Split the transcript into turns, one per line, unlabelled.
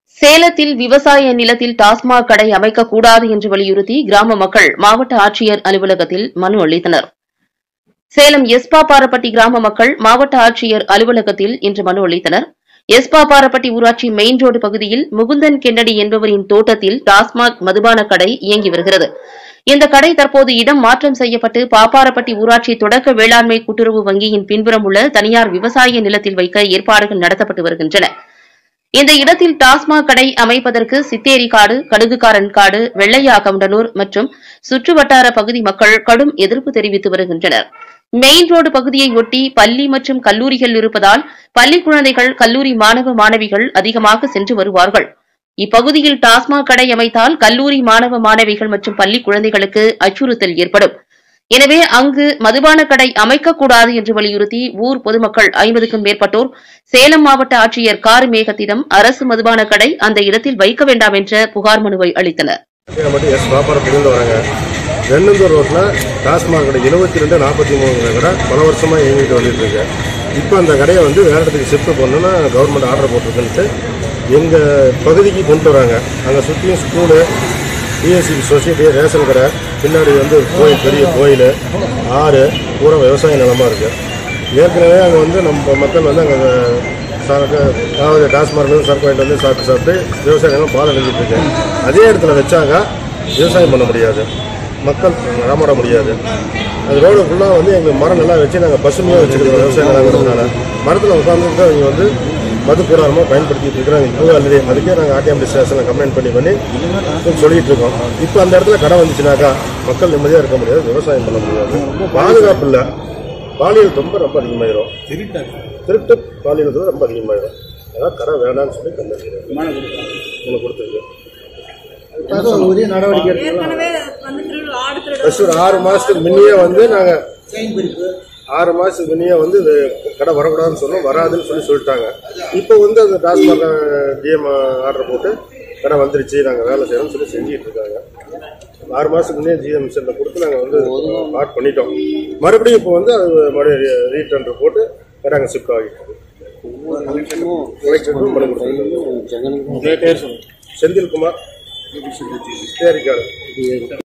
சேலத்தில் விவசாய நிலத்தில் டாஸ்மாக் கடை அமைக்கக்கூடாது என்று வலியுறுத்தி கிராம மக்கள் மாவட்ட ஆட்சியர் அலுவலகத்தில் மனு அளித்தனர் சேலம் எஸ்பாப்பாரப்பட்டி கிராம மக்கள் மாவட்ட ஆட்சியர் அலுவலகத்தில் இன்று மனு அளித்தனர் எஸ்பாப்பாரப்பட்டி ஊராட்சி மெயின் ரோடு பகுதியில் முகுந்தன் கென்னடி என்பவரின் தோட்டத்தில் டாஸ்மாக் மதுபான கடை இயங்கி வருகிறது இந்த கடை தற்போது இடம் மாற்றம் செய்யப்பட்டு பாப்பாரப்பட்டி ஊராட்சி தொடக்க வேளாண்மை கூட்டுறவு வங்கியின் பின்புறம் உள்ள தனியார் விவசாய நிலத்தில் வைக்க ஏற்பாடுகள் நடத்தப்பட்டு வருகின்றன இந்த இடத்தில் டாஸ்மாக் கடை அமைப்பதற்கு சித்தேரி காடு கடுகுக்காரன் காடு வெள்ளையா கவுண்டனூர் மற்றும் சுற்றுவட்டார பகுதி மக்கள் கடும் எதிர்ப்பு தெரிவித்து வருகின்றனர் மெயின் ரோடு பகுதியை ஒட்டி பள்ளி மற்றும் கல்லூரிகள் இருப்பதால் பள்ளி குழந்தைகள் கல்லூரி மாணவ மாணவிகள் அதிகமாக சென்று வருவார்கள் இப்பகுதியில் டாஸ்மாக் கடை அமைத்தால் கல்லூரி மாணவ மாணவிகள் மற்றும் பள்ளி குழந்தைகளுக்கு அச்சுறுத்தல் ஏற்படும் எனவே அங்கு மதுபான கடை அமைக்கக்கூடாது என்று வலியுறுத்தி ஊர் பொதுமக்கள் ஐம்பதுக்கும் மேற்பட்டோர் சேலம் மாவட்ட ஆட்சியர் கார்மேகத்திடம் அரசு மதுபான கடை அந்த இடத்தில் வைக்க வேண்டாம் என்ற புகார் மனுவை அளித்தனர்
பேர் மட்டும் எஸ் பாப்பாரத்துலேருந்து வராங்க வெண்ணந்தூர் ரோட்டில் டாஸ்மாக் கடை எழுபத்தி ரெண்டு நாற்பத்தி மூணு கடை பல வருஷமாக இயங்கிட்டு வந்துட்டு இருக்கு இப்போ அந்த கடையை வந்து வேறு இடத்துக்கு ஷிஃப்ட் பண்ணணும்னா கவர்மெண்ட் ஆர்டர் போட்டிருக்குன்ட்டு எங்கள் பகுதிக்கு கொண்டு வராங்க அங்கே சுற்றியும் ஸ்கூலு பிஎஸ்சி சொசைட்டி ரேஷன் கடை பின்னாடி வந்து கோயில் பெரிய கோயில் ஆறு பூரா விவசாய நிலமாக இருக்குது ஏற்கனவே அங்கே வந்து நம்ம மக்கள் வந்து அங்கே சரக்கு அதாவது டாஸ்மார்க்லேருந்து சரக்கு வாங்கிட்டு வந்து சாப்பிட்டு சாப்பிட்டு விவசாய நிலம் பால் அடைஞ்சிட்டு இருக்கு அதே இடத்துல வச்சாங்க விவசாயம் பண்ண முடியாது மக்கள் நடமாட முடியாது அது ரோடு ஃபுல்லாக வந்து எங்களுக்கு மரம் நல்லா வச்சு நாங்கள் பசுமையாக வச்சுருக்கோம் விவசாய நிலங்கிறதுனால மரத்தில் உட்காந்துட்டு அவங்க வந்து மது கூடாரமாக பயன்படுத்திட்டு இருக்கிறாங்க இப்போ ஆல்ரெடி அதுக்கே நாங்கள் ஆர்டிஎம் ஸ்டேஷனில் கம்ப்ளைண்ட் பண்ணி பண்ணி சொல்லிட்டு இருக்கோம் இப்போ அந்த இடத்துல கடை வந்துச்சுனாக்கா மக்கள் நிம்மதியாக இருக்க முடியாது விவசாயம் பண்ண முடியாது பாதுகாப்பு இல்லை பாலியல் ரொம்ப ரொம்ப அதிகமாயிரும் திருட்டு பாலியல் வந்து ரொம்ப அதிகமாயிரும் அதான் கடை வேணாம்னு சொல்லி கண்டிக்கிறேன் எனக்கு கொடுத்துருக்கு
அதுக்காக உரிய நடவடிக்கை எடுக்கலாம்
ஏற்கனவே வந்து திருவிழா ஆடு திருவிழா
ஃபர்ஸ்ட் ஒரு ஆறு மாசத்துக்கு முன்னே வந்து நாங்க
செயின் பிரிப்பு
ஆறு மாசத்துக்கு முன்னே வந்து இது கடை வரக்கூடாதுன்னு சொன்னோம் வராதுன்னு சொல்லி சொல்லிட்டாங்க இப்போ வந்து அந்த டாஸ்மாக் டிஎம் ஆர்டர் போட்டு கடை வந்துருச்சு நாங்கள் வேலை செய்யறோம்னு சொல்லி செஞ்சுட்டு இருக்காங்க ஆறு மாசத்துக்கு முன்னே ஜிஎம் சென்டர் கொடுத்து நாங்கள் வந்து ஸ்டார்ட் பண்ணிட்டோம் மறுபடியும் இப்போ வந்து அது மறுபடியும் ரீடெண்டர் போட்டு கடை அங்கே ஷிஃப்ட் ஆகிட்டு இருக்கு. கலெக்டருக்கும் மனு கொடுத்துருக்காங்க. செந்தில்குமார் தேரிக்காடு